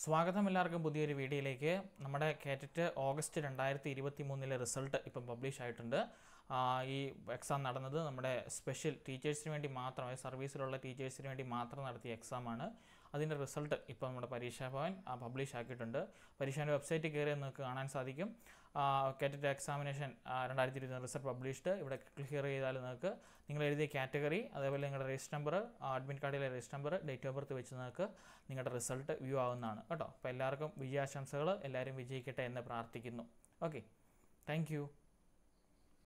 സ്വാഗതം എല്ലാവർക്കും പുതിയൊരു വീഡിയോയിലേക്ക് നമ്മുടെ കേറ്ററ്റ് ഓഗസ്റ്റ് രണ്ടായിരത്തി ഇരുപത്തി മൂന്നിലെ റിസൾട്ട് ഇപ്പം പബ്ലിഷ് ആയിട്ടുണ്ട് ആ, ഈ എക്സാം നടന്നത് നമ്മുടെ സ്പെഷ്യൽ ടീച്ചേഴ്സിന് വേണ്ടി മാത്രം അതായത് സർവീസിലുള്ള ടീച്ചേഴ്സിന് വേണ്ടി മാത്രം നടത്തിയ എക്സാമാണ് അതിൻ്റെ റിസൾട്ട് ഇപ്പോൾ നമ്മുടെ പരീക്ഷാ ഭവൻ പബ്ലിഷ് ആക്കിയിട്ടുണ്ട് പരീക്ഷാൻ്റെ വെബ്സൈറ്റിൽ കയറി നിങ്ങൾക്ക് കാണാൻ സാധിക്കും കേറ്ററ്റ് എക്സാമിനേഷൻ രണ്ടായിരത്തി ഇരുപത്തി റിസൾട്ട് പബ്ലിഷ്ഡ് ഇവിടെ ക്ലിയർ ചെയ്താൽ നിങ്ങൾക്ക് നിങ്ങൾ എഴുതിയ കാറ്റഗറി അതേപോലെ നിങ്ങളുടെ രജിസ്റ്റർ നമ്പർ അഡ്മിറ്റ് കാർഡിലെ register number date of birth വെച്ച് നിങ്ങൾക്ക് നിങ്ങളുടെ റിസൾട്ട് വ്യൂ ആവുന്നതാണ് കേട്ടോ അപ്പോൾ എല്ലാവർക്കും വിജയാശംസകൾ എല്ലാവരും വിജയിക്കട്ടെ എന്ന് പ്രാർത്ഥിക്കുന്നു ഓക്കെ താങ്ക്